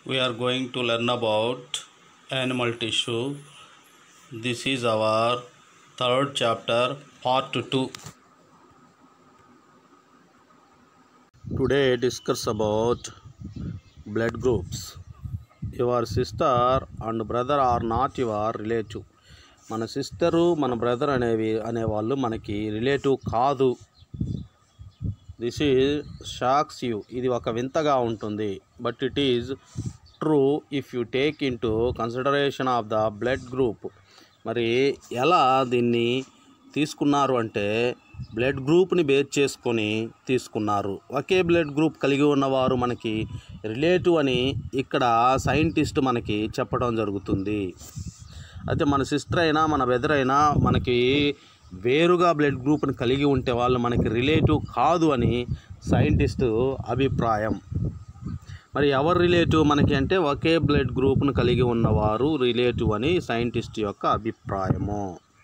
we are going to learn about animal tissue this is our third chapter part 2 today discuss about blood groups your sister and brother are not your relative మన sister మన brother అనేవి అనేవాళ్ళు మనకి relative కాదు this is shocks you ఇది ఒక వింతగా ఉంటుంది but it is true if you take into consideration of the blood group మరి ఎలా దీన్ని తీసుకున్నారు అంటే బ్లడ్ గ్రూప్ని బేస్ చేసుకొని తీసుకున్నారు ఒకే బ్లడ్ గ్రూప్ కలిగి ఉన్నవారు మనకి రిలేటివ్ అని ఇక్కడ సైంటిస్ట్ మనకి చెప్పడం జరుగుతుంది అయితే మన సిస్టర్ అయినా మన బ్రదర్ అయినా మనకి వేరుగా బ్లడ్ గ్రూప్ని కలిగి ఉంటే వాళ్ళు మనకి రిలేటివ్ కాదు అని సైంటిస్ట్ అభిప్రాయం మరి ఎవరు రిలేటివ్ మనకి అంటే ఒకే బ్లడ్ గ్రూప్ను కలిగి ఉన్నవారు రిలేటివ్ అని సైంటిస్ట్ యొక్క అభిప్రాయము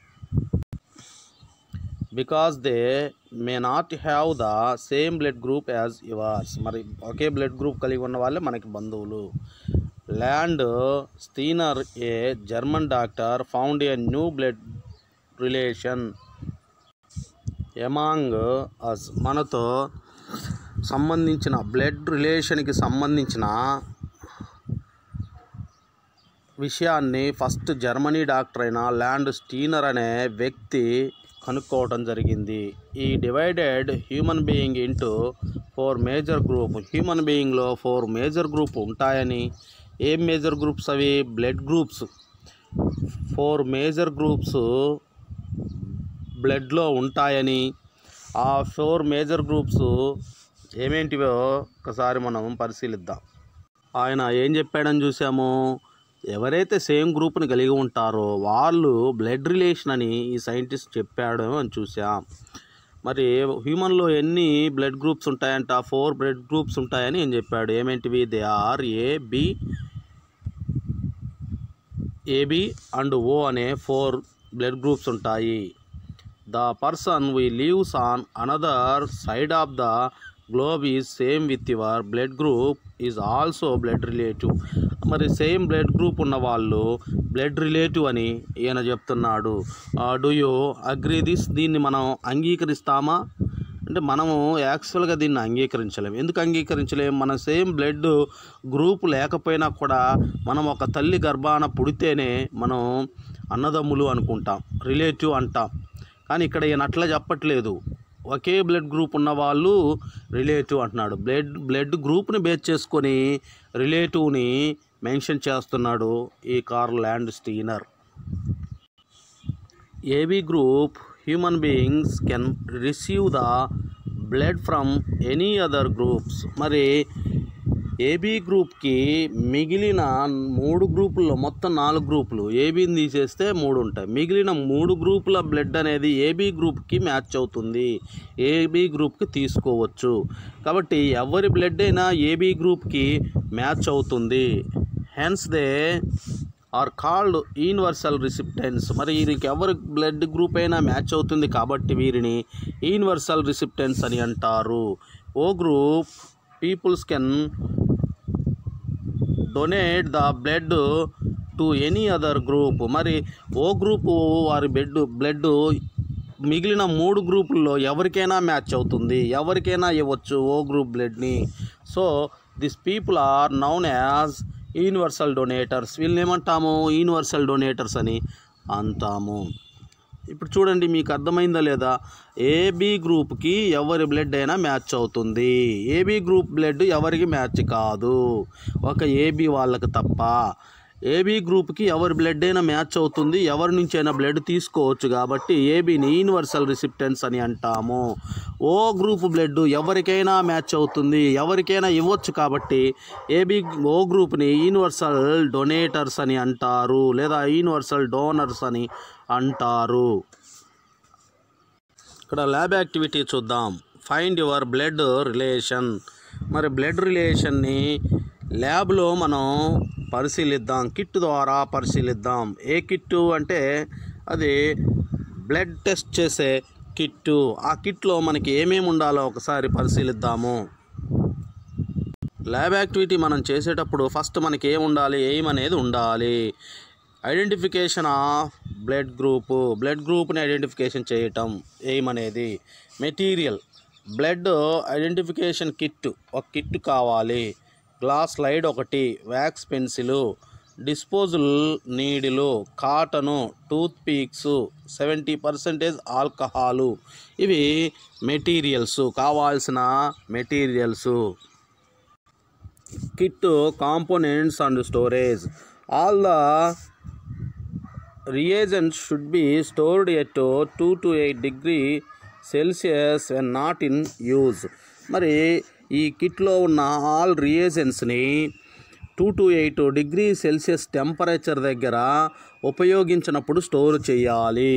because they may not have the same blood group as yours మరి ఒకే బ్లడ్ గ్రూప్ కలిగి ఉన్న వాళ్ళే మనకి బంధువులు Landsteiner a German doctor found a new blood relation among us మనతో సంబంధించిన బ్లడ్ రిలేషన్కి సంబంధించిన విషయాన్ని ఫస్ట్ జర్మనీ డాక్టర్ అయిన ల్యాండ్ స్టీనర్ అనే వ్యక్తి కనుక్కోవడం జరిగింది ఈ divided human being into four major group human బీయింగ్లో ఫోర్ మేజర్ గ్రూప్ ఉంటాయని ఏం మేజర్ గ్రూప్స్ అవి blood groups four major groups బ్లడ్లో ఉంటాయని ఆ ఫోర్ మేజర్ గ్రూప్స్ ఏమేంటివో ఒకసారి మనం పరిశీలిద్దాం ఆయన ఏం చెప్పాడని చూసాము ఎవరైతే సేమ్ గ్రూప్ని కలిగి ఉంటారో వాళ్ళు బ్లడ్ రిలేషన్ అని ఈ సైంటిస్ట్ చెప్పాడు అని చూసాం మరి హ్యూమన్లో ఎన్ని బ్లడ్ గ్రూప్స్ ఉంటాయంట ఫోర్ బ్లడ్ గ్రూప్స్ ఉంటాయని ఏం చెప్పాడు ఏమేంటివి they are A B AB and O అనే ఫోర్ బ్లడ్ గ్రూప్స్ ఉంటాయి the person we lives on another side of the globe is same with your blood group is also blood relative మరి same blood group ఉన్న వాళ్ళు blood relative అని ఈయన చెప్తున్నాడు do you agree this దీన్ని మనం అంగీకరిస్తామా అంటే మనము యాక్చువల్గా దీన్ని అంగీకరించలేము ఎందుకు అంగీకరించలేము మన సేమ్ బ్లడ్ గ్రూప్ లేకపోయినా కూడా మనం ఒక తల్లి గర్భాన పుడితేనే మనం అన్నదమ్ములు అనుకుంటాం రిలేటివ్ అంటాం కానీ ఇక్కడ ఈయన అట్లా చెప్పట్లేదు ఒకే బ్లడ్ గ్రూప్ ఉన్న వాళ్ళు రిలేటివ్ అంటున్నాడు బ్లడ్ బ్లడ్ గ్రూప్ని బేస్ చేసుకొని రిలేటివ్ని మెన్షన్ చేస్తున్నాడు ఈ Karl Landsteiner AB group human beings can receive the blood from any other groups మరి ఏబీ గ్రూప్కి మిగిలిన మూడు గ్రూపుల్లో మొత్తం నాలుగు గ్రూపులు ఏబీని తీసేస్తే మూడు ఉంటాయి మిగిలిన మూడు గ్రూపుల బ్లడ్ అనేది ఏబీ గ్రూప్కి మ్యాచ్ అవుతుంది ఏబీ గ్రూప్కి తీసుకోవచ్చు కాబట్టి ఎవరి బ్లడ్ అయినా ఏబీ గ్రూప్కి మ్యాచ్ అవుతుంది hence they are called universal recipients మరి వీరికి ఎవరి బ్లడ్ గ్రూప్ అయినా మ్యాచ్ అవుతుంది కాబట్టి వీరిని యూనివర్సల్ రిసిప్టెన్స్ అని అంటారు O group peoples can donate the blood to any other group మరి ఓ గ్రూపు వారి బెడ్ బ్లడ్ మిగిలిన మూడు గ్రూపుల్లో ఎవరికైనా మ్యాచ్ అవుతుంది ఎవరికైనా ఇవ్వచ్చు ఓ గ్రూప్ బ్లడ్ని so this people are known as universal donators వీళ్ళని ఏమంటాము యూనివర్సల్ డొనేటర్స్ అని అంటాము ఇప్పుడు చూడండి మీకు అర్థమైందా లేదా ఏబీ గ్రూప్కి ఎవరి బ్లడ్ అయినా మ్యాచ్ అవుతుంది ఏబీ గ్రూప్ బ్లడ్ ఎవరికి మ్యాచ్ కాదు ఒక ఏబీ వాళ్ళకి తప్ప ఏబీ గ్రూప్కి ఎవరి బ్లడ్ అయినా మ్యాచ్ అవుతుంది ఎవరి నుంచి అయినా బ్లడ్ తీసుకోవచ్చు కాబట్టి ఏబీని యూనివర్సల్ రిసిప్టెన్స్ అని అంటాము ఓ గ్రూప్ బ్లడ్ ఎవరికైనా మ్యాచ్ అవుతుంది ఎవరికైనా ఇవ్వచ్చు కాబట్టి ఏబీ ఓ గ్రూప్ని యూనివర్సల్ డొనేటర్స్ అని అంటారు లేదా యూనివర్సల్ డోనర్స్ అని అంటారు ఇక్కడ ల్యాబ్ యాక్టివిటీ చూద్దాం ఫైండ్ యువర్ బ్లడ్ రిలేషన్ మరి బ్లడ్ రిలేషన్ని ల్యాబ్లో మనం పరిశీలిద్దాం కిట్ ద్వారా పరిశీలిద్దాం ఏ కిట్టు అంటే అది బ్లడ్ టెస్ట్ చేసే కిట్టు ఆ కిట్లో మనకి ఏమేమి ఉండాలో ఒకసారి పరిశీలిద్దాము ల్యాబ్ యాక్టివిటీ మనం చేసేటప్పుడు ఫస్ట్ మనకి ఏం ఉండాలి ఎయిమ్ అనేది ఉండాలి identification of blood group blood గ్రూప్ని ఐడెంటిఫికేషన్ చేయటం ఎయిమ్ అనేది మెటీరియల్ బ్లడ్ ఐడెంటిఫికేషన్ కిట్ ఒక కిట్ కావాలి గ్లాస్ స్లైడ్ ఒకటి wax pencil disposal needle cotton toothpicks seventy percentage alcohol ఇవి మెటీరియల్స్ కావాల్సిన materials kit components and storage all the reagents should be stored at 2 to 8 degree celsius when not in use మరి ఈ కిట్లో ఉన్న all రియేజెంట్స్ని two to eight degree Celsius temperature దగ్గర ఉపయోగించినప్పుడు store చేయాలి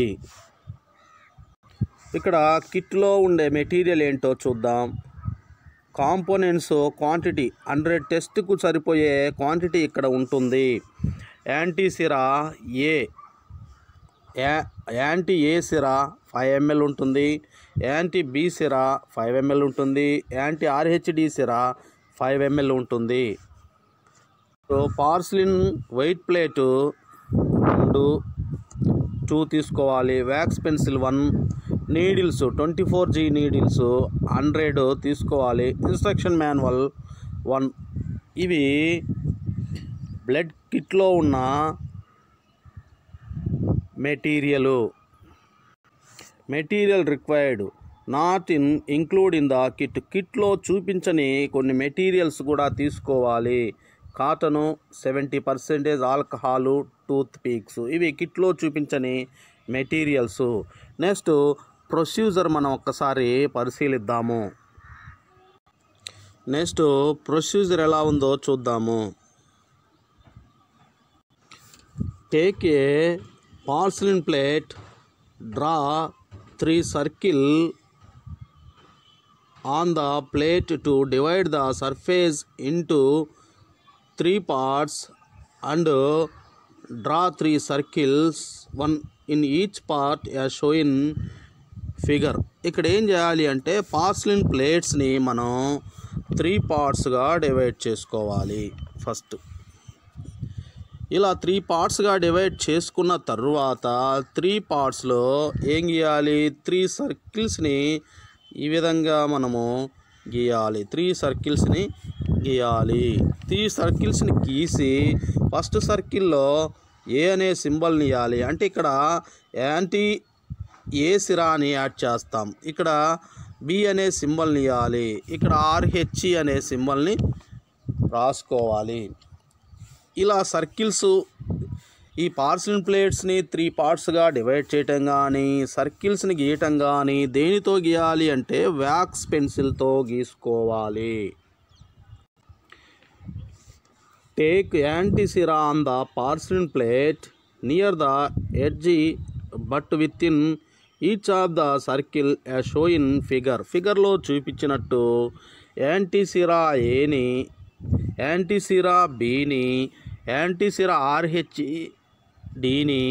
ఇక్కడ కిట్లో ఉండే మెటీరియల్ ఏంటో చూద్దాం కాంపోనెంట్స్ క్వాంటిటీ హండ్రెడ్ టెస్ట్కు సరిపోయే క్వాంటిటీ ఇక్కడ ఉంటుంది యాంటీసిరా ఏ yeah- anti A sera five ml ఉంటుంది anti B sera five ml ఉంటుంది anti RhD sera five ml ఉంటుంది సో పార్స్లిన్ వైట్ ప్లేటు రెండు టూ తీసుకోవాలి wax pencil one needles twenty four G needles hundred తీసుకోవాలి instruction manual one ఇవి blood కిట్లో ఉన్న material material required not in include in the kit కిట్లో చూపించని కొన్ని మెటీరియల్స్ కూడా తీసుకోవాలి cotton seventy percentage alcohol toothpicks ఇవి కిట్లో చూపించని మెటీరియల్స్ నెక్స్ట్ ప్రొసీజర్ మనం ఒక్కసారి పరిశీలిద్దాము నెక్స్ట్ ప్రొసీజర్ ఎలా ఉందో చూద్దాము take a porcelain plate draw three circle on the plate to divide the surface into three parts and draw three circles one in each part as shown figure ఇక్కడ ఏం చేయాలి అంటే పార్స్లిన్ ప్లేట్స్ని మనం త్రీ పార్ట్స్గా divide చేసుకోవాలి ఫస్ట్ ఇలా three పార్ట్స్గా divide చేసుకున్న తర్వాత త్రీ పార్ట్స్లో ఏం గీయాలి త్రీ సర్కిల్స్ని ఈ విధంగా మనము గీయాలి త్రీ సర్కిల్స్ని గీయాలి త్రీ సర్కిల్స్ని గీసి ఫస్ట్ సర్కిల్లో ఏ అనే సింబల్ని ఇవ్వాలి అంటే ఇక్కడ యాంటీ ఏ సిరాని యాడ్ చేస్తాం ఇక్కడ బి అనే సింబల్ని ఇవ్వాలి ఇక్కడ ఆర్హెచ్ అనే సింబల్ని రాసుకోవాలి ఇలా సర్కిల్స్ ఈ పార్సల్ ప్లేట్స్ని త్రీ పార్ట్స్గా డివైడ్ చేయటం కానీ సర్కిల్స్ని గీయటం కానీ దేనితో గీయాలి అంటే వ్యాక్స్ పెన్సిల్తో గీసుకోవాలి take antisera on the porcelain plate near the edge but within each of the circle show in figure ఫిగర్లో చూపించినట్టు యాంటీసిరా ఏని యాంటీసిరా బిని యాంటీసిరా ఆర్హెచ్ డిని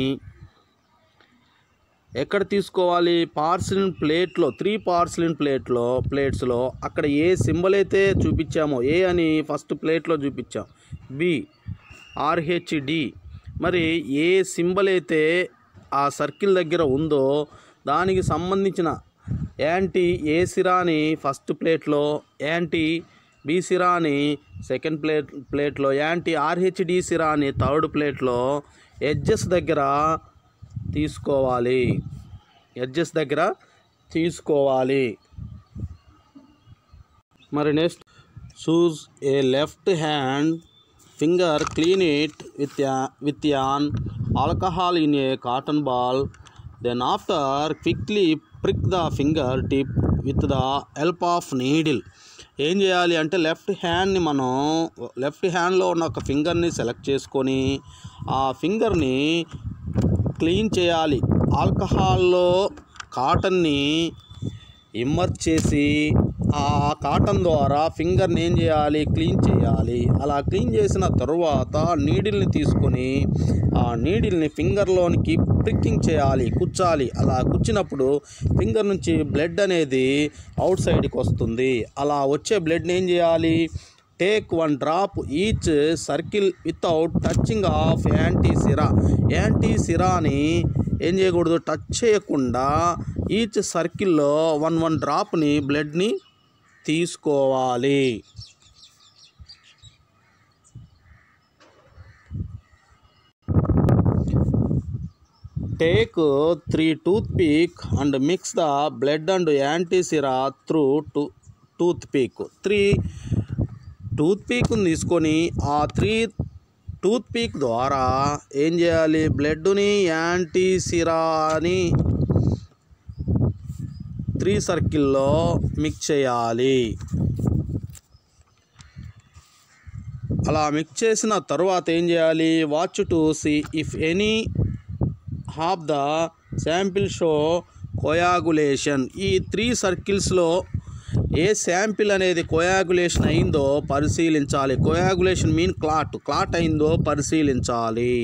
ఎక్కడ తీసుకోవాలి పార్సిలిన్ ప్లేట్లో త్రీ పార్సిలిన్ ప్లేట్లో ప్లేట్స్లో అక్కడ ఏ సింబల్ అయితే చూపించామో ఏ అని ఫస్ట్ ప్లేట్లో చూపించాం బి ఆర్హెచ్డి మరి ఏ సింబల్ అయితే ఆ సర్కిల్ దగ్గర ఉందో దానికి సంబంధించిన యాంటీ ఏ సిరాని ఫస్ట్ ప్లేట్లో యాంటీ బి సిరాని సెకండ్ ప్లేట్ ప్లేట్లో యాంటీ ఆర్హెచ్డి సిరాని థర్డ్ ప్లేట్లో ఎడ్జెస్ దగ్గర తీసుకోవాలి ఎడ్జెస్ దగ్గర తీసుకోవాలి మరి next choose a left hand finger clean it with with an alcohol in a cotton ball then after quickly prick the finger tip with the help of needle ఏం చేయాలి అంటే left హ్యాండ్ని మనం లెఫ్ట్ హ్యాండ్లో ఉన్న ఒక ఫింగర్ని సెలెక్ట్ చేసుకొని ఆ ఫింగర్ని క్లీన్ చేయాలి ఆల్కహాల్లో కాటన్ని ఇమ్మర్చ్ చేసి ఆ కాటన్ ద్వారా ఫింగర్ని ఏం చేయాలి క్లీన్ చేయాలి అలా క్లీన్ చేసిన తరువాత నీడిల్ని తీసుకొని ఆ నీడిల్ని ఫింగర్లోనికి ప్రిక్కింగ్ చేయాలి కుచ్చాలి అలా కుచ్చినప్పుడు ఫింగర్ నుంచి బ్లడ్ అనేది అవుట్ సైడ్కి వస్తుంది అలా వచ్చే బ్లడ్ని ఏం చేయాలి take one drop each circle without touching of anti sera anti సిరాని ఏం చేయకూడదు టచ్ చేయకుండా ఈచ్ సర్కిల్లో వన్ వన్ డ్రాప్ని బ్లడ్ని తీసుకోవాలి take three toothpick and mix the blood and anti sera through two toothpick three టూత్ పీక్ని తీసుకొని ఆ త్రీ టూత్ పీక్ ద్వారా ఏం చేయాలి బ్లడ్ని యాంటీ సిరాని త్రీ సర్కిల్లో మిక్స్ చేయాలి అలా మిక్స్ చేసిన తర్వాత ఏం చేయాలి watch to see if any half the sample show coagulation ఈ త్రీ సర్కిల్స్లో ఏ శాంపిల్ అనేది కోయాగులేషన్ అయిందో పరిశీలించాలి కోయాగులేషన్ మీన్ క్లాట్ క్లాట్ అయిందో పరిశీలించాలి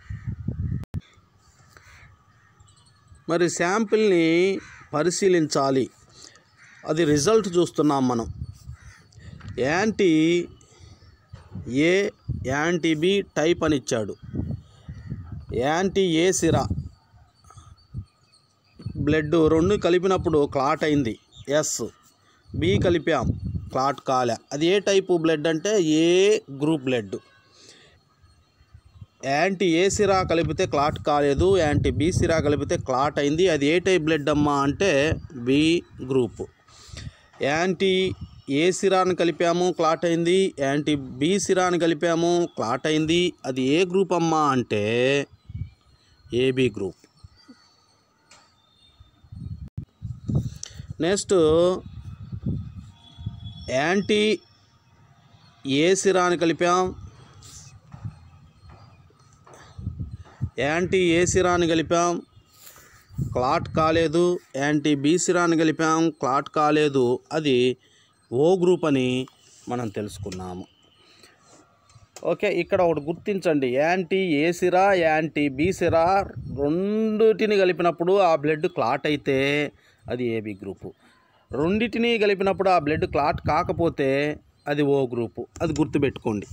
మరి శాంపిల్ని పరిశీలించాలి అది రిజల్ట్ చూస్తున్నాం మనం anti A anti B type అని ఇచ్చాడు యాంటీ ఏ సిరా బ్లడ్ రెండు కలిపినప్పుడు క్లాట్ అయింది ఎస్ బి కలిపాం క్లాట్ కాలే అది ఏ టైపు బ్లడ్ అంటే A group blood anti A sera కలిపితే క్లాట్ కాలేదు యాంటీ బి సిరా కలిపితే క్లాట్ అయింది అది ఏ టైప్ బ్లడ్ అమ్మా అంటే బి గ్రూప్ యాంటీ ఏ సిరాని కలిపాము క్లాట్ అయింది యాంటీ బి సిరాని కలిపాము క్లాట్ అయింది అది ఏ గ్రూప్ అమ్మా అంటే AB group next anti A సిరాని కలిపాం యాంటీ ఏ సిరాని కలిపాం క్లాట్ కాలేదు యాంటీ బి సిరాని కలిపాం క్లాట్ కాలేదు అది ఓ గ్రూప్ అని మనం తెలుసుకున్నాము ఓకే ఇక్కడ ఒకటి గుర్తించండి యాంటీ ఏ సిరా యాంటీ బి సిరా రెండుటిని కలిపినప్పుడు ఆ బ్లడ్ క్లాట్ అయితే అది ఏబి గ్రూపు రెండిటిని కలిపినప్పుడు ఆ బ్లడ్ క్లాట్ కాకపోతే అది ఓ గ్రూపు అది గుర్తుపెట్టుకోండి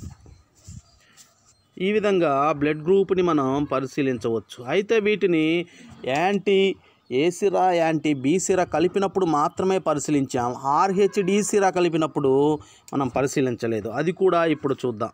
ఈ విధంగా బ్లడ్ గ్రూప్ని మనం పరిశీలించవచ్చు అయితే వీటిని యాంటీ ఏ సిరా యాంటీ బి సిరా కలిపినప్పుడు మాత్రమే పరిశీలించాం ఆర్హెచ్డి సిరా కలిపినప్పుడు మనం పరిశీలించలేదు అది కూడా ఇప్పుడు చూద్దాం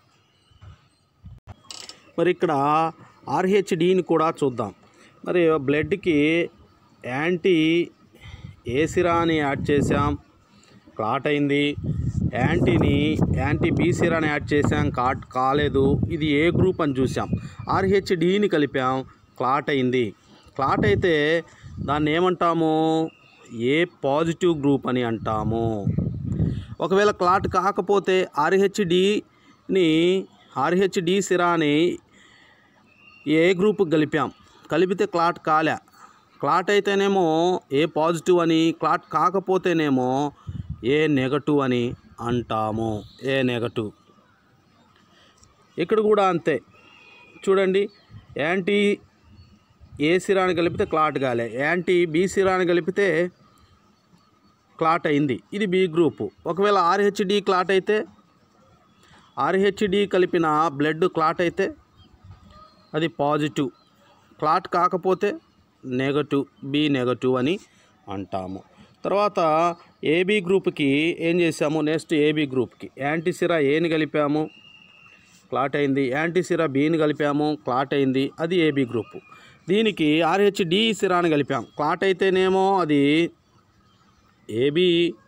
మరి ఇక్కడ ఆర్హెచ్డిని కూడా చూద్దాం మరి బ్లడ్కి యాంటీ ఏ సిరాని యాడ్ చేసాం క్లాట్ అయింది యాంటీని యాంటీ బి సిరాని యాడ్ చేసాం కాట్ కాలేదు ఇది ఏ గ్రూప్ అని చూసాం ఆర్హెచ్డిని కలిపాం క్లాట్ అయింది క్లాట్ అయితే దాన్ని ఏమంటాము ఏ పాజిటివ్ గ్రూప్ అని అంటాము ఒకవేళ క్లాట్ కాకపోతే ఆర్హెచ్డిని ఆర్హెచ్డి సిరాని ఏ గ్రూప్ కలిపాం కలిపితే క్లాట్ కాలే క్లాట్ అయితేనేమో ఏ పాజిటివ్ అని క్లాట్ కాకపోతేనేమో ఏ నెగటివ్ అని అంటాము ఏ నెగటివ్ ఇక్కడ కూడా అంతే చూడండి యాంటీ ఏ సిరాని కలిపితే క్లాట్ కాలే యాంటీ బి సిరాని కలిపితే క్లాట్ అయింది ఇది బి గ్రూపు ఒకవేళ ఆర్హెచ్డి క్లాట్ అయితే ఆర్హెచ్డి కలిపిన బ్లడ్ క్లాట్ అయితే అది పాజిటివ్ క్లాట్ కాకపోతే నెగటివ్ బి నెగటివ్ అని అంటాము తర్వాత ఏబి గ్రూప్కి ఏం చేసాము నెక్స్ట్ ఏబి గ్రూప్కి యాంటీసిరా ఏని కలిపాము క్లాట్ అయింది యాంటీసిరా బిని కలిపాము క్లాట్ అయింది అది ఏబి గ్రూపు దీనికి ఆర్హెచ్డి సిరాని కలిపాం క్లాట్ అయితేనేమో అది AB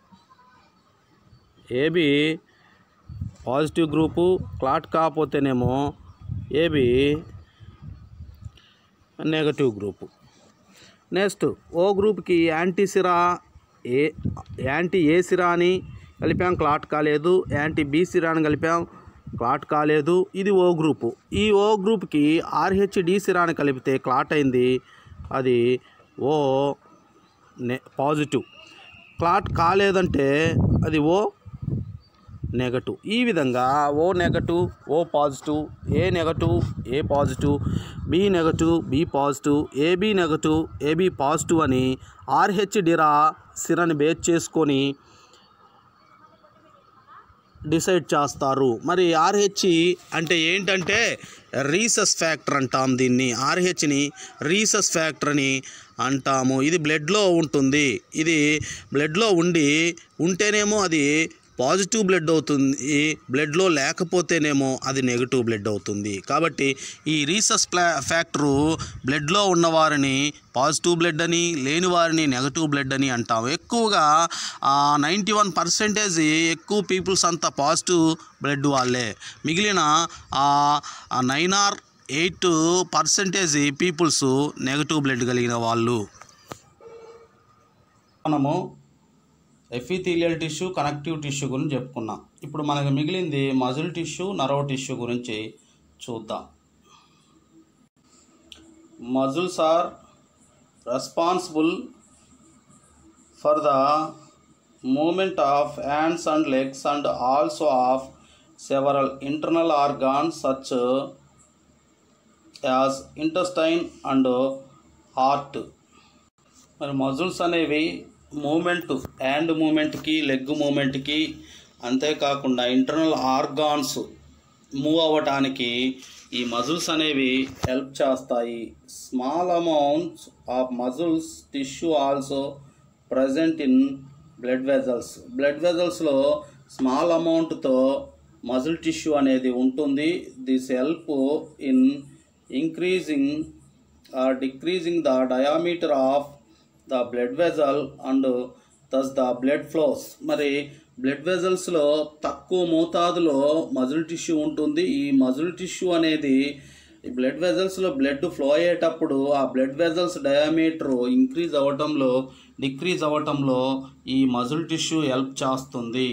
AB positive group clot కాకపోతేనేమో AB negative group next O గ్రూప్కి anti sera A anti A sera అని కలిపాం క్లాట్ కాలేదు యాంటీ బి సిరా అని కలిపాం క్లాట్ కాలేదు ఇది ఓ గ్రూపు ఈ ఓ గ్రూప్కి ఆర్హెచ్డి సిరాని కలిపితే క్లాట్ అయింది అది ఓ నె పాజిటివ్ క్లాట్ కాలేదంటే అది ఓ నెగటివ్ ఈ విధంగా O negative O positive A negative A positive B negative B positive AB negative AB positive అని ఆర్హెచ్ డిరా సిరని బేస్ చేసుకొని డిసైడ్ చేస్తారు మరి ఆర్హెచ్ అంటే ఏంటంటే రీసస్ ఫ్యాక్టర్ అంటాం దీన్ని ఆర్హెచ్ని రీసస్ ఫ్యాక్టర్ అని అంటాము ఇది బ్లడ్లో ఉంటుంది ఇది బ్లడ్లో ఉండి ఉంటేనేమో అది పాజిటివ్ బ్లడ్ అవుతుంది బ్లడ్లో లేకపోతేనేమో అది నెగిటివ్ బ్లడ్ అవుతుంది కాబట్టి ఈ రీసస్ ప్లా ఫ్యాక్టరు బ్లడ్లో ఉన్నవారిని పాజిటివ్ బ్లడ్ అని లేని వారిని నెగటివ్ బ్లడ్ అని అంటాం ఎక్కువగా నైంటీ వన్ పర్సెంటేజ్ ఎక్కువ పీపుల్స్ అంతా పాజిటివ్ బ్లడ్ వాళ్ళే మిగిలిన nine or eight percentage peoples negative blood కలిగిన వాళ్ళు మనము ఎఫిథీలియల్ టిష్యూ కనెక్టివ్ టిష్యూ గురించి చెప్పుకున్నాం ఇప్పుడు మనకు మిగిలింది మజిల్ టిష్యూ నర్వ్ టిష్యూ గురించి చూద్దాం muscles are responsible for the moment of hands and legs and also of several internal organs such as intestine and heart మరి మజిల్స్ అనేవి మూమెంట్ హ్యాండ్ మూమెంట్కి లెగ్ మూమెంట్కి అంతేకాకుండా ఇంటర్నల్ ఆర్గాన్స్ మూవ్ అవ్వటానికి ఈ muscles అనేవి హెల్ప్ చేస్తాయి small amounts of muscles tissue also present in blood vessels blood వెజల్స్లో స్మాల్ అమౌంట్తో మజిల్ టిష్యూ అనేది ఉంటుంది this help in increasing or decreasing the diameter of the blood vessel and thus the blood flows మరి blood వెజల్స్లో తక్కువ మోతాదులో muscle tissue ఉంటుంది ఈ మజిల్ టిష్యూ అనేది ఈ బ్లడ్ వెజల్స్లో బ్లడ్ ఫ్లో అయ్యేటప్పుడు ఆ బ్లడ్ వెజల్స్ డయామీటర్ ఇంక్రీజ్ అవ్వటంలో డిక్రీజ్ అవ్వటంలో ఈ మజిల్ టిష్యూ హెల్ప్ చేస్తుంది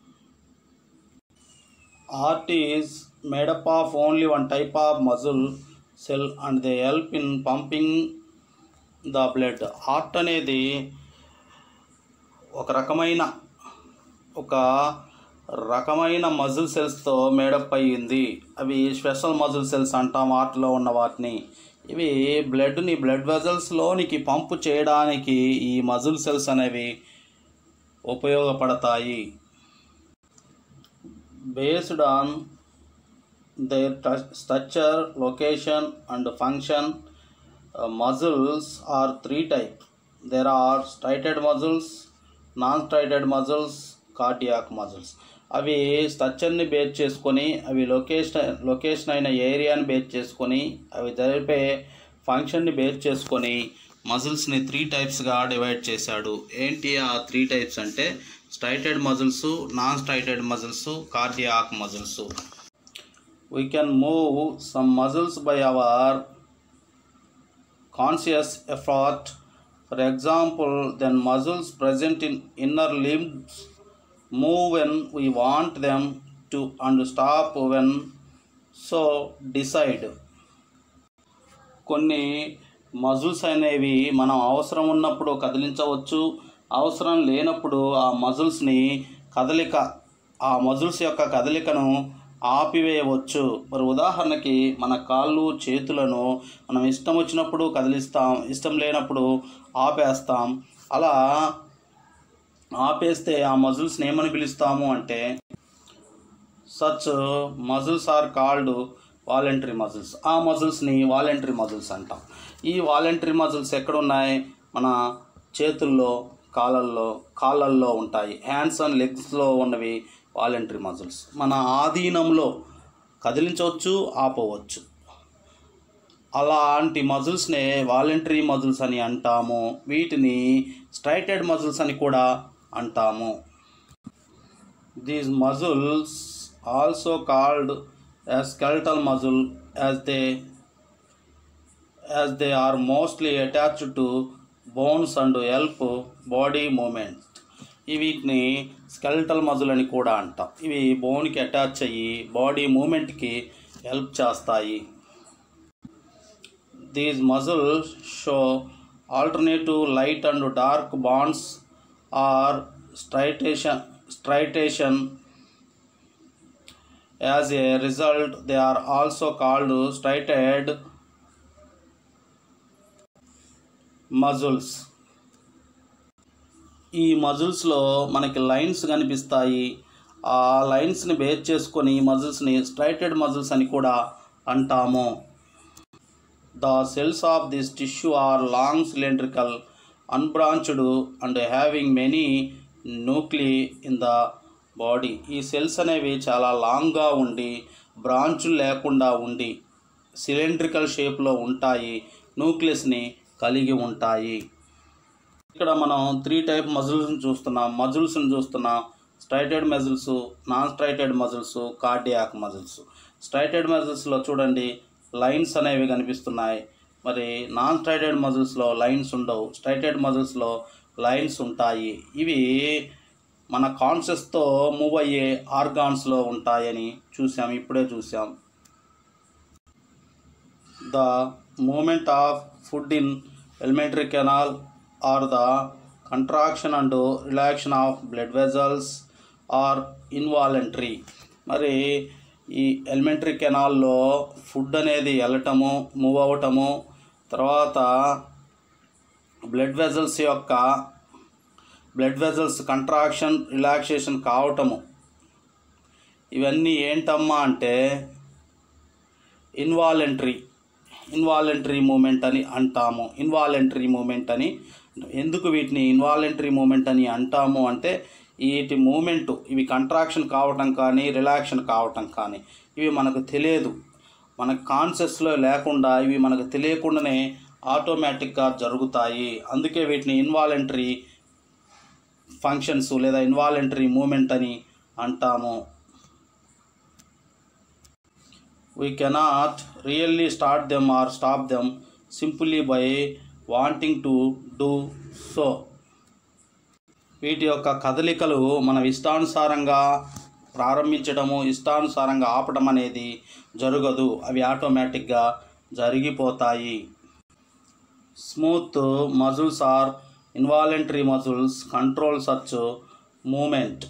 heart is made up of only one type of muscle cell and they help in pumping the blood heart అనేది ఒక రకమైన ఒక రకమైన మజిల్ సెల్స్తో మేడప్ అయ్యింది అవి స్పెషల్ మజిల్ సెల్స్ అంటాం హార్ట్లో ఉన్న వాటిని ఇవి బ్లడ్ని బ్లడ్ వెజల్స్లోనికి పంపు చేయడానికి ఈ మజిల్ సెల్స్ అనేవి ఉపయోగపడతాయి based on their tou- structure, location, and function. Uh, muscles are three types. There are striated muscles, non-striated muscles, cardiac muscles. అవి స్ట్రక్చర్ని బేస్ చేసుకొని అవి లొకేషన్ లొకేషన్ అయిన ఏరియాని బేస్ చేసుకొని అవి జరిపే ఫంక్షన్ని బేస్ చేసుకొని మజిల్స్ని త్రీ టైప్స్గా డివైడ్ చేశాడు ఏంటి ఆ త్రీ టైప్స్ అంటే striated muscles non striated muscles cardiac muscles we can move some muscles by our conscious effort for example then muscles present in inner limbs move when we want them to and stop when so decide కొన్ని muscles అనేవి మనం అవసరం ఉన్నప్పుడు కదిలించవచ్చు అవసరం లేనప్పుడు ఆ మజిల్స్ని కదలిక ఆ మజిల్స్ యొక్క కదలికను ఆపివేయవచ్చు మరి ఉదాహరణకి మన కాళ్ళు చేతులను మనం ఇష్టం వచ్చినప్పుడు కదిలిస్తాం ఇష్టం లేనప్పుడు ఆపేస్తాం అలా ఆపేస్తే ఆ మజిల్స్ని ఏమని పిలుస్తాము అంటే such muscles are called voluntary muscles ఆ మజిల్స్ని వాలంటరీ మజిల్స్ అంటాం ఈ వాలంటరీ మజిల్స్ ఎక్కడున్నాయి మన చేతుల్లో కాళ్ళల్లో కాళ్ళల్లో ఉంటాయి హ్యాండ్స్ అండ్ లెగ్స్లో ఉన్నవి వాలంటరీ మజిల్స్ మన ఆధీనంలో కదిలించవచ్చు ఆపవచ్చు అలాంటి మజిల్స్నే వాలంటరీ మజిల్స్ అని అంటాము వీటిని స్ట్రైటెడ్ మజిల్స్ అని కూడా అంటాము these muscles also called as skeletal muscle as they as they are mostly attached to bones and help body moment ఈ వీటిని స్కెల్టల్ మజిల్ అని కూడా అంటాం ఇవి బోన్కి అటాచ్ అయ్యి బాడీ మూమెంట్కి హెల్ప్ చేస్తాయి these muscle show alternative light and dark bands or striation striation as a result they are also called striated muscles ఈ మజిల్స్లో మనకి లైన్స్ కనిపిస్తాయి ఆ లైన్స్ని బేస్ చేసుకొని ఈ మజిల్స్ని స్ట్రైటెడ్ మజిల్స్ అని కూడా అంటాము the cells of this tissue are long cylindrical unbranched and having many nuclei in the body ఈ సెల్స్ అనేవి చాలా లాంగ్గా ఉండి బ్రాంచులు లేకుండా ఉండి సిలిండ్రికల్ షేప్లో ఉంటాయి న్యూక్లియస్ని కలిగి ఉంటాయి ఇక్కడ మనం త్రీ టైప్ మజిల్స్ని చూస్తున్నాం మజిల్స్ని చూస్తున్నాం striated muscles non striated muscles cardiac muscles striated మజిల్స్లో చూడండి లైన్స్ అనేవి కనిపిస్తున్నాయి మరి నాన్ స్ట్రైటెడ్ మజిల్స్లో లైన్స్ ఉండవు స్ట్రైటెడ్ మజిల్స్లో లైన్స్ ఉంటాయి ఇవి మన కాన్షియస్తో మూవ్ అయ్యే ఆర్గాన్స్లో ఉంటాయని చూసాం ఇప్పుడే చూసాం the moment of food in elementary canal or the contraction and relaxation of blood vessels are involuntary మరి ఈ ఎలిమెంటరీ కెనాల్లో ఫుడ్ అనేది వెళ్ళటము మూవ్ అవ్వటము తర్వాత బ్లడ్ వెజల్స్ యొక్క బ్లడ్ వెజల్స్ కంట్రాక్షన్ రిలాక్సేషన్ కావటము ఇవన్నీ ఏంటమ్మా అంటే ఇన్వాలంటరీ ఇన్వాలంటరీ మూమెంట్ అని అంటాము ఇన్వాలంటరీ మూమెంట్ అని ఎందుకు వీటిని ఇన్వాలంటరీ మూమెంట్ అని అంటాము అంటే వీటి మూమెంట్ ఇవి కంట్రాక్షన్ కావటం కానీ రిలాక్షన్ కావటం కానీ ఇవి మనకు తెలియదు మన కాన్షియస్లో లేకుండా ఇవి మనకు తెలియకుండానే ఆటోమేటిక్గా జరుగుతాయి అందుకే వీటిని ఇన్వాలంటరీ ఫంక్షన్స్ లేదా ఇన్వాలంటరీ మూమెంట్ అని అంటాము we cannot really start them or stop them simply by wanting to do so వీటి యొక్క కదలికలు మనం ఇష్టానుసారంగా ప్రారంభించడము ఇష్టానుసారంగా ఆపడం అనేది జరగదు అవి ఆటోమేటిక్గా జరిగిపోతాయి smooth muscles are involuntary muscles control such moment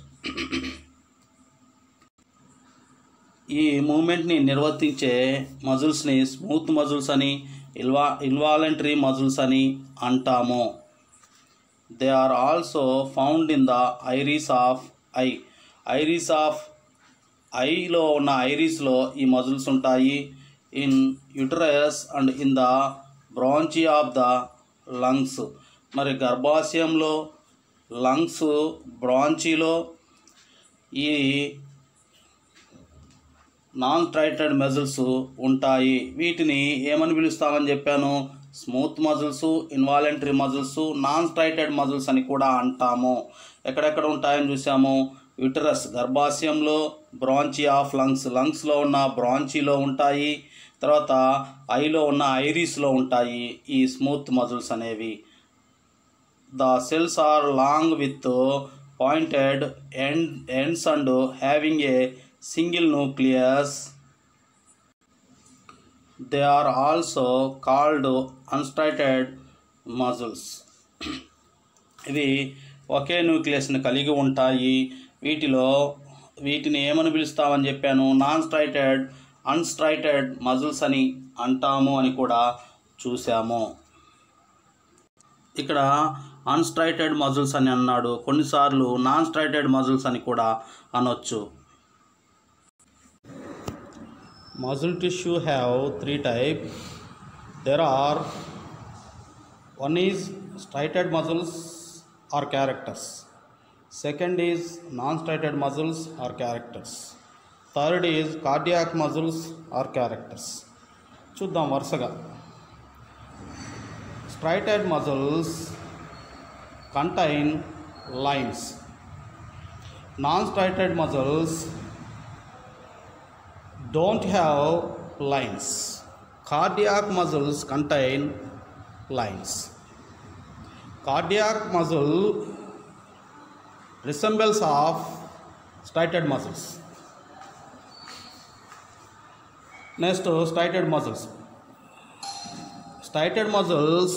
ఈ మూమెంట్ని నిర్వర్తించే మజిల్స్ని స్మూత్ మజిల్స్ అని ఇన్వా ఇన్వాలంటరీ మజిల్స్ అని అంటాము they are also found in the iris of eye iris of ఐలో ఉన్న ఐరీస్లో ఈ మజిల్స్ ఉంటాయి in uterus and in the bronchi of the lungs మరి గర్భాశయంలో లంగ్స్ బ్రాంచీలో ఈ నాన్ స్ట్రైటెడ్ మజిల్స్ ఉంటాయి వీటిని ఏమని పిలుస్తామని చెప్పాను smooth muscles involuntary muscles non striated muscles అని కూడా అంటాము ఎక్కడెక్కడ ఉంటాయని చూసాము యుటరస్ గర్భాశయంలో బ్రాంచీ ఆఫ్ లంగ్స్ లంగ్స్లో ఉన్న బ్రాంచీలో ఉంటాయి తర్వాత ఐలో ఉన్న ఐరీస్లో ఉంటాయి ఈ స్మూత్ మజిల్స్ అనేవి the cells are long with pointed end ends and having a single nucleus they are also called unstriated muscles ఇవి ఒకే న్యూక్లియస్ని కలిగి ఉంటాయి వీటిలో వీటిని ఏమని పిలుస్తామని చెప్పాను నాన్ స్ట్రైటెడ్ అన్స్ట్రైటెడ్ మజిల్స్ అని అంటాము అని కూడా చూసాము ఇక్కడ అన్స్ట్రైటెడ్ మజిల్స్ అని అన్నాడు కొన్నిసార్లు నాన్ స్ట్రైటెడ్ మజిల్స్ అని కూడా అనొచ్చు muscle tissue have three type there are one is striated muscles or characters second is non-striated muscles or characters third is cardiac muscles or characters చూద్దాం వరుసగా striated muscles contain lines non striated muscles don't have lines. Cardiac muscles contain lines. Cardiac muscle resembles of striated muscles. Next, striated muscles. Striated muscles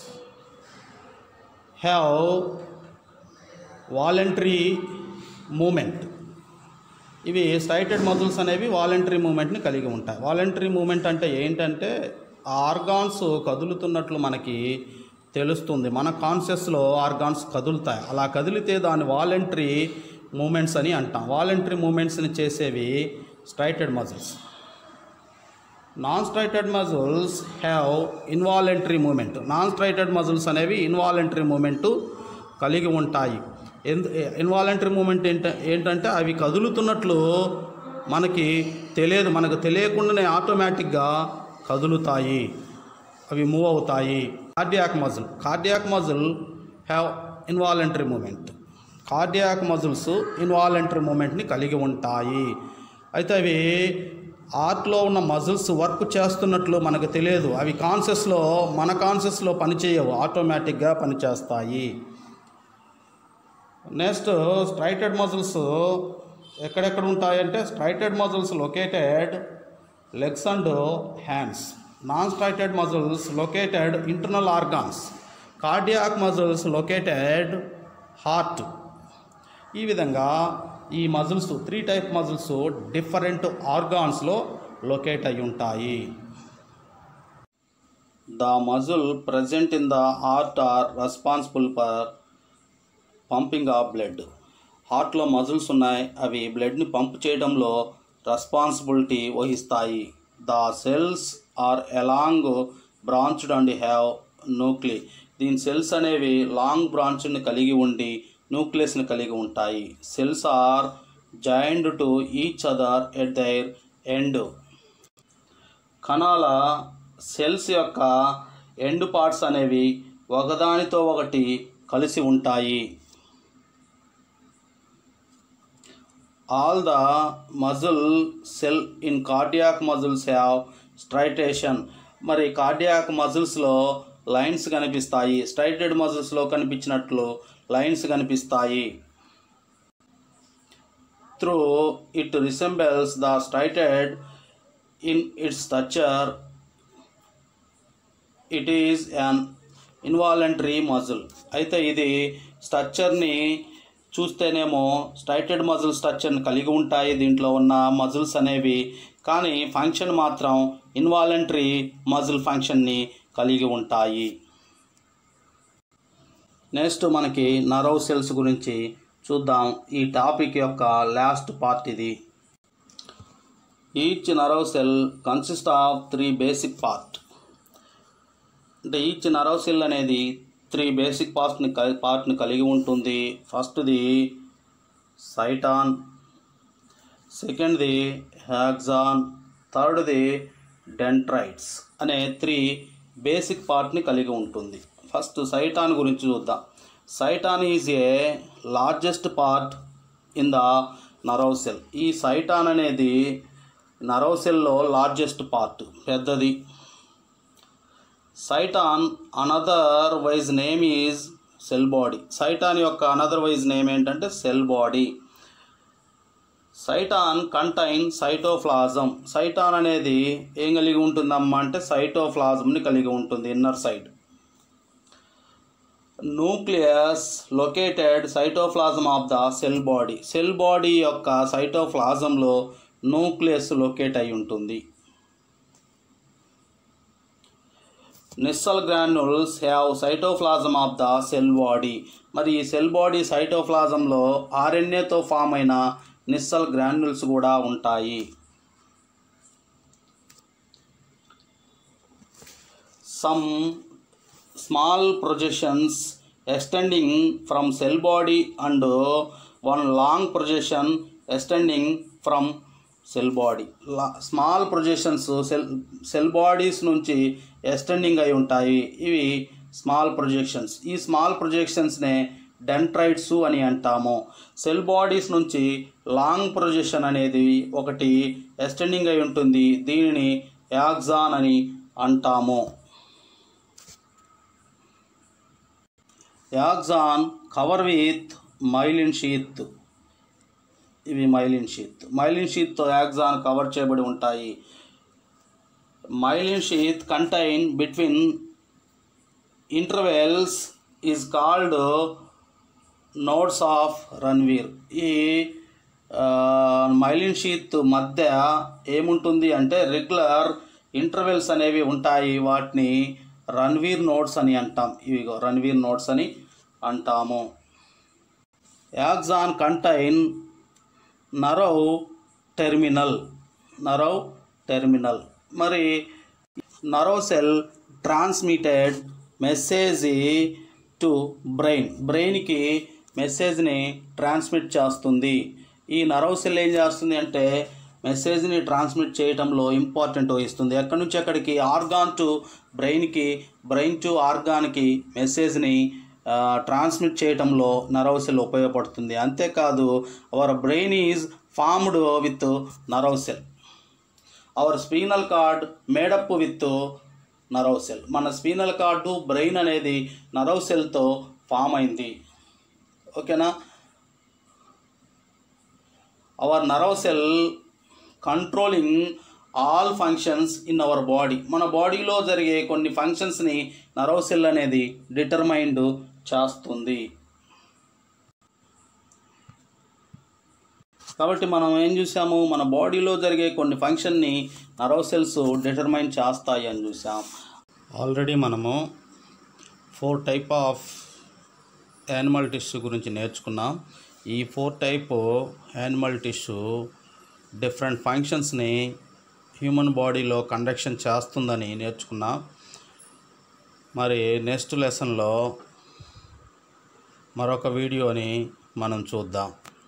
have voluntary movement. ఇవి striated muscles అనేవి voluntary మూమెంట్ని కలిగి ఉంటాయి voluntary moment అంటే ఏంటంటే ఆ organs కదులుతున్నట్లు మనకి తెలుస్తుంది మన కాన్షియస్లో ఆర్గాన్స్ కదులుతాయి అలా కదిలితే దాని వాలంటరీ మూమెంట్స్ అని అంటాం వాలంటరీ మూమెంట్స్ని చేసేవి striated muscles non striated muscles have involuntary moment non striated muscles అనేవి ఇన్వాలంటరీ మూమెంట్ కలిగి ఉంటాయి ఎందు ఇన్వాలంటరీ మూమెంట్ ఏంట ఏంటంటే అవి కదులుతున్నట్లు మనకి తెలియదు మనకు తెలియకుండానే ఆటోమేటిక్గా కదులుతాయి అవి మూవ్ అవుతాయి cardiac muscle cardiac muscle have involuntary moment cardiac muscles involuntary మూమెంట్ని కలిగి ఉంటాయి అయితే అవి ఆర్ట్లో ఉన్న మజిల్స్ వర్క్ చేస్తున్నట్లు మనకు తెలియదు అవి కాన్షియస్లో మన కాన్షియస్లో పనిచేయవు ఆటోమేటిక్గా పనిచేస్తాయి నెక్స్ట్ స్ట్రైటెడ్ మజిల్స్ ఎక్కడెక్కడ ఉంటాయంటే striated muscles located legs and hands non striated muscles located internal organs cardiac muscles located heart ఈ విధంగా ఈ muscles three type muscles different ఆర్గాన్స్లో లొకేట్ అయి ఉంటాయి the muscle present in the heart are responsible for pumping of blood హార్ట్లో muscles ఉన్నాయి అవి బ్లడ్ని పంప్ చేయడంలో రెస్పాన్సిబిలిటీ వహిస్తాయి the cells are along branched and have nuclei దీని సెల్స్ అనేవి లాంగ్ బ్రాంచ్ని కలిగి ఉండి న్యూక్లియస్ని కలిగి ఉంటాయి cells are joined to each other at their end కణాల సెల్స్ యొక్క ఎండ్ పార్ట్స్ అనేవి ఒకదానితో ఒకటి కలిసి ఉంటాయి all the muscle cell in cardiac muscles have striation మరి కార్డియాక్ మజిల్స్లో లైన్స్ కనిపిస్తాయి స్ట్రైటెడ్ మజిల్స్లో కనిపించినట్లు లైన్స్ కనిపిస్తాయి through it resembles the striated in its structure it is an involuntary muscle అయితే ఇది స్ట్రక్చర్ని చూస్తేనేమో స్ట్రైటెడ్ మజిల్ స్ట్రక్చర్ని కలిగి ఉంటాయి దీంట్లో ఉన్న మజిల్స్ అనేవి కానీ ఫంక్షన్ మాత్రం ఇన్వాలంటరీ మజిల్ ఫంక్షన్ని కలిగి ఉంటాయి నెక్స్ట్ మనకి నరవ్ సెల్స్ గురించి చూద్దాం ఈ టాపిక్ యొక్క లాస్ట్ పార్ట్ ఇది each nerve cell consist of three basic part అంటే ఈచ్ నరవ్ సెల్ అనేది త్రీ బేసిక్ పార్ట్ని పార్ట్ని కలిగి ఉంటుంది ఫస్ట్ది సైటాన్ సెకండ్ది హ్యాగ్జాన్ థర్డ్ది డెంట్రైట్స్ అనే త్రీ బేసిక్ పార్ట్ని కలిగి ఉంటుంది ఫస్ట్ సైటాన్ గురించి చూద్దాం cyton is a largest part in the nerve cell ఈ సైటాన్ అనేది నరవ్ సెల్లో లార్జెస్ట్ పార్ట్ పెద్దది cyton another wise name is cell body cyton యొక్క అనదర్ వైజ్ నేమ్ ఏంటంటే cell body cyton contain cytoplasm cyton అనేది ఏం కలిగి ఉంటుందమ్మా అంటే సైటోఫ్లాజంని కలిగి ఉంటుంది inner side nucleus located cytoplasm of the cell body cell body యొక్క సైటోఫ్లాజంలో న్యూక్లియస్ లొకేట్ అయి ఉంటుంది Nissl granules have cytoplasm of the cell body మరి ఈ సెల్ బాడీ సైటోప్లాజంలో ఆర్ఎన్ఏతో ఫామ్ అయిన నిస్సల్ గ్రాన్యుల్స్ కూడా ఉంటాయి some small projections extending from cell body and one long projection extending from cell body small projections cell cell bodies నుంచి extending అయి ఉంటాయి ఇవి స్మాల్ ప్రొజెక్షన్స్ ఈ స్మాల్ ప్రొజెక్షన్స్నే డెంట్రైట్స్ అని అంటాము సెల్ బాడీస్ నుంచి లాంగ్ ప్రొజెక్షన్ అనేది ఒకటి ఎక్స్టెండింగ్ అయి ఉంటుంది దీనిని యాక్సాన్ అని అంటాము axon cover with myelin sheath ఇవి మైలిన్ షీత్ మైలిన్ షీత్తో యాక్సాన్ కవర్ చేయబడి ఉంటాయి myelin sheath contain between intervals is called nodes of Ranvier ఈ మైలిన్ షీత్ మధ్య ఏముంటుంది అంటే రెగ్యులర్ ఇంటర్వెల్స్ అనేవి ఉంటాయి వాటిని రన్వీర్ నోట్స్ అని అంటాం ఇవి రణ్వీర్ నోట్స్ అని అంటాము axon contain nerve terminal nerve terminal మరి nerve cell transmitted message to brain బ్రెయిన్కి మెసేజ్ని ట్రాన్స్మిట్ చేస్తుంది ఈ నరవ్ సెల్ ఏం చేస్తుంది అంటే మెసేజ్ని ట్రాన్స్మిట్ చేయడంలో ఇంపార్టెంట్ వహిస్తుంది ఎక్కడి నుంచి ఎక్కడికి ఆర్గాన్ టు బ్రెయిన్కి బ్రెయిన్ టు ఆర్గాన్కి మెసేజ్ని ట్రాన్స్మిట్ చేయడంలో నరవ్ సెల్ ఉపయోగపడుతుంది అంతేకాదు our brain is formed with nerve cell our spinal cord made up with nerve cell మన స్పీనల్ కార్డు బ్రెయిన్ అనేది నరవ్ సెల్తో ఫామ్ అయింది ఓకేనా our nerve cell controlling all functions in our body మన బాడీలో జరిగే కొన్ని ఫంక్షన్స్ని నరవ్ సెల్ అనేది డిటర్మైండ్ చేస్తుంది కాబట్టి మనం ఏం చూసాము మన బాడీలో జరిగే కొన్ని ఫంక్షన్ని నరవ్ సెల్స్ డిటర్మైన్ చేస్తాయి అని చూసాం ఆల్రెడీ మనము four type of animal tissue గురించి నేర్చుకున్నాం ఈ four type animal tissue different ఫంక్షన్స్ని హ్యూమన్ బాడీలో కండక్షన్ చేస్తుందని నేర్చుకున్నాం మరి నెక్స్ట్ లెసన్లో మరొక వీడియోని మనం చూద్దాం